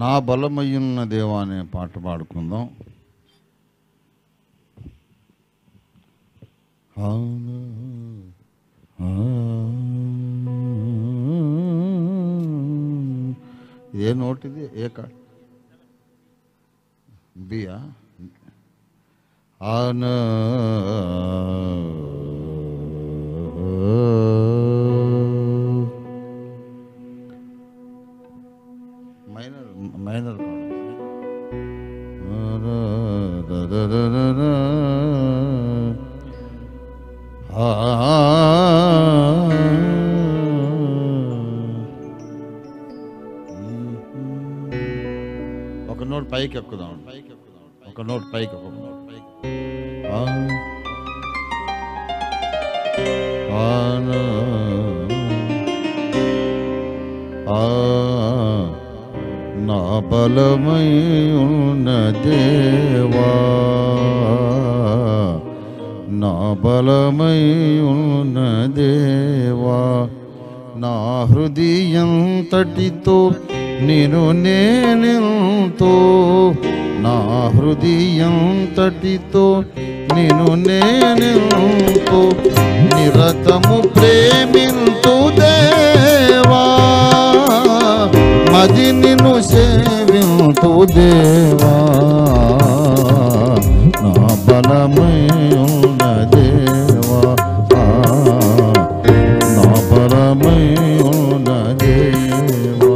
నా బలమయ్యున్న దేవా అనే పాట పాడుకుందాం అవును. ఆ. ఏ నోటిది ఏ కా బియా ఆనా మైనర్ మైనర్ ఒక నోట్ పైకి ఎక్కుదాం పైకి ఎక్కుదాం ఒక నోట్ పైకి ఒక నోట్ పైకి ఆ. ఆనా. ఆ నా బలమై ఉన్న దేవా నా బలమై ఉన్న దేవా నా హృదయం తటితో నేను నేనెంతో నా హృదయం తటితో నేను నేనెంతో నిరతము ప్రేమింతు దేవా మది నిన్ను సేవింతు దేవా నా బలమై ఉన్న దేవా ఆ, నా బలమై ఉన్న దేవా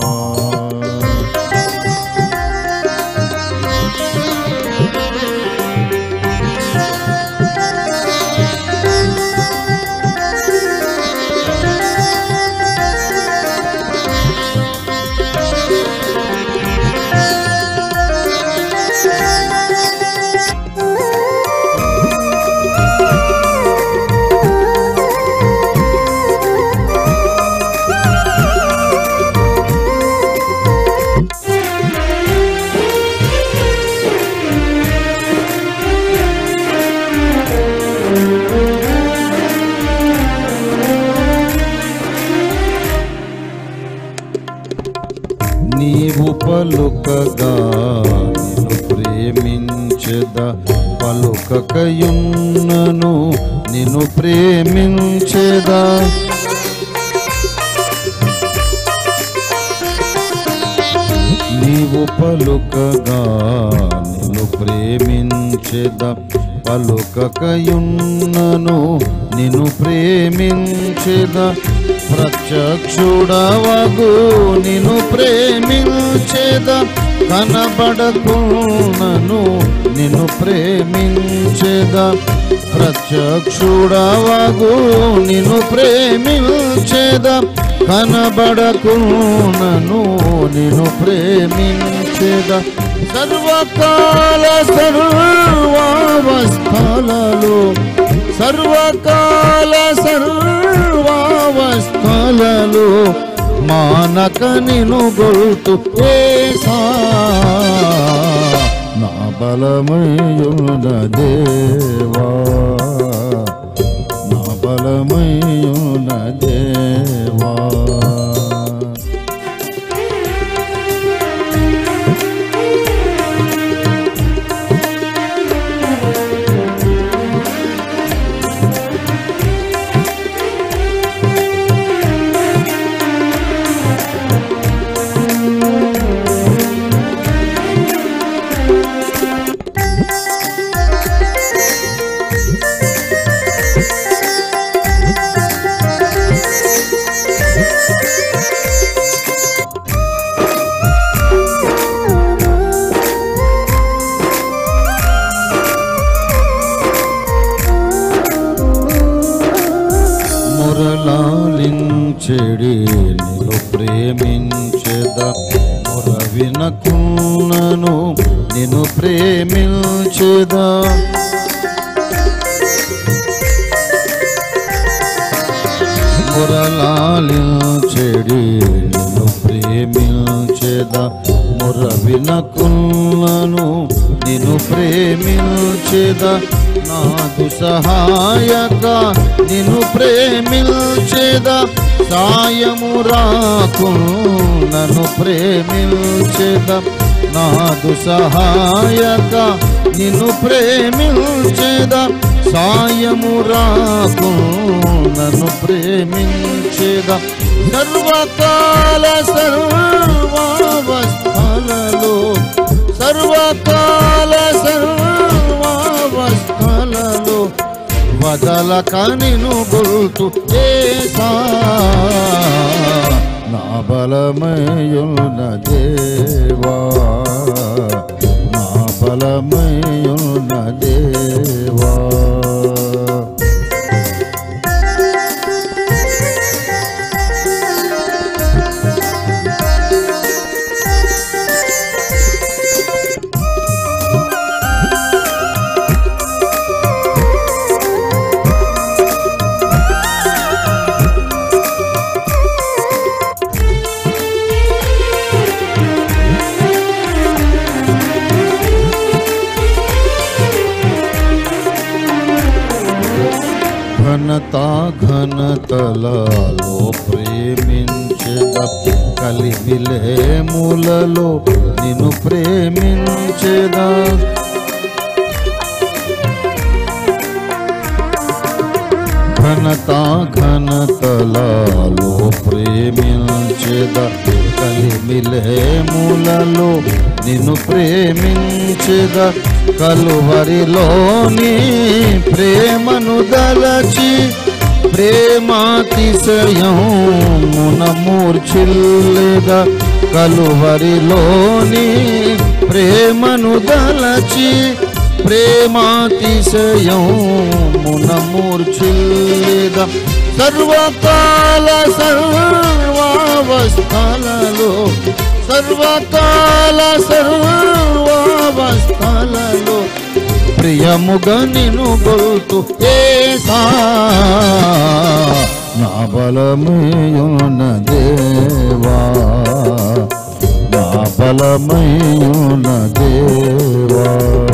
నీవు పలుకగా నిన్ను ప్రేమించద పలుకకయున్నను నిన్ను ప్రేమించదా నీవు పలుకగా నిన్ను ప్రేమించద పలుకకయున్నను నిన్ను ప్రేమించద ప్రత్యక్షుడవగు నిన్ను ప్రేమించేద కనబడకున్నను నిన్ను ప్రేమించేద ప్రత్యక్షుడవగు నిన్ను ప్రేమించేద కనబడకున్నను నిన్ను ప్రేమించేద సర్వకాల సర్వావస్థలలో సర్వకాల సర్వావస్థలలో మానక నిను గొల్తు ఏసా నా బలమయున దేవా నా బలమయున దేవా మురళాలించెడి నిన్ను ప్రేమించెద ముర వినకున్నను నిన్ను ప్రేమించెదా మురళాలించెడి నిన్ను ప్రేమించెద ముర వినకున్నను నిన్ను ప్రేమించెద నాదు సహాయక నిన్ను ప్రేమించేద సాయము రాకు నన్ను ప్రేమించేద నాదు సహాయక నిన్ను ప్రేమించేద సాయము రాకు నన్ను ప్రేమించేద సర్వకాల సర్వావస్థలలో సర్వకాల సర్వావస్థలలో వదలక నిను గుర్తు ఏసా నా బలమయున్న దేవా నా బలమయున్న దేవా ఘనత ఘనతలలో ప్రేమించద కలిమిలేములలో నిన్ను ప్రేమించదా ఘనత ఘనతలలో ప్రేమించద కలిమిలేములలో నిన్ను ప్రేమించద కలువరిలోని ప్రేమను దలచి ప్రేమాతిశయం మునమూర్చిల్లేద కలువరిలోని ప్రేమను దలచి ప్రేమాతిశయం మునమూర్చిల్లేద సర్వకాల సర్వావస్థలలో సర్వకాల సర్వావస్థలలో ప్రియముగా నిను గొల్తు ఏసా నా బలమయున దేవా నా బలమయున దేవా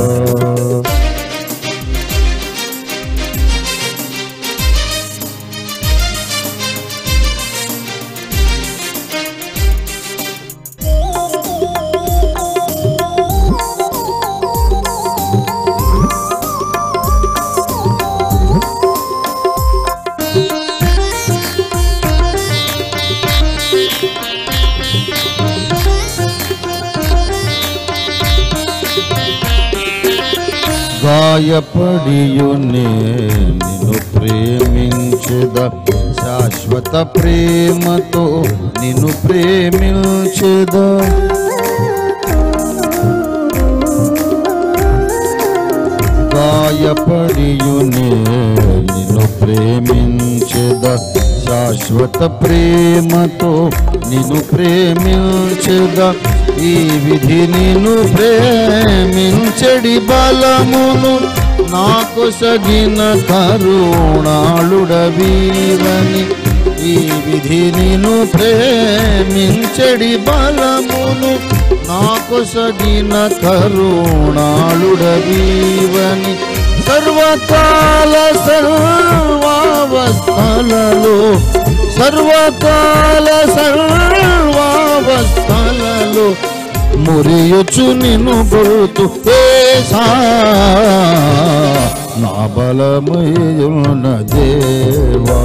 గాయపడియునే నిన్ను ప్రేమించద శాశ్వత ప్రేమతో నిన్ను ప్రేమించద గాయపడియునే నిన్ను ప్రేమించద శాశ్వత ప్రేమతో నిన్ను ప్రేమించద ఈ విధి నిన్ను ప్రేమించడి బలమును నాకు సగిన కరుణాళుడవీరని ఈ విధి నిన్ను ప్రేమించడి బలమును నాకు సగిన కరుణాళుడవీవని సర్వకాల సర్వావస్థలలో సర్వకాల సర్వావస్థలలో మురియుచు నిన్ను గుర్తు ఏసా నా బలమయున దేవా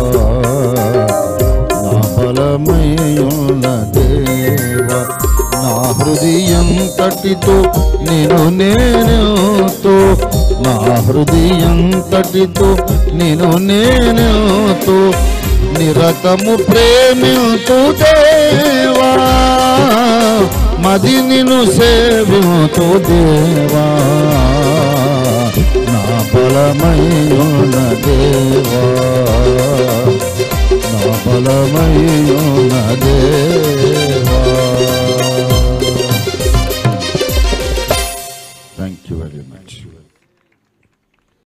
నా బలమయున దేవా నా హృదయం తటితో నేను నేనుతో నా హృదయం తటితో నేను నేనుతో నిరతము ప్రేమింతు దేవా మది నిన్ను సేవింతు దేవా నా బలమైన దేవా నా బలమైన దేవా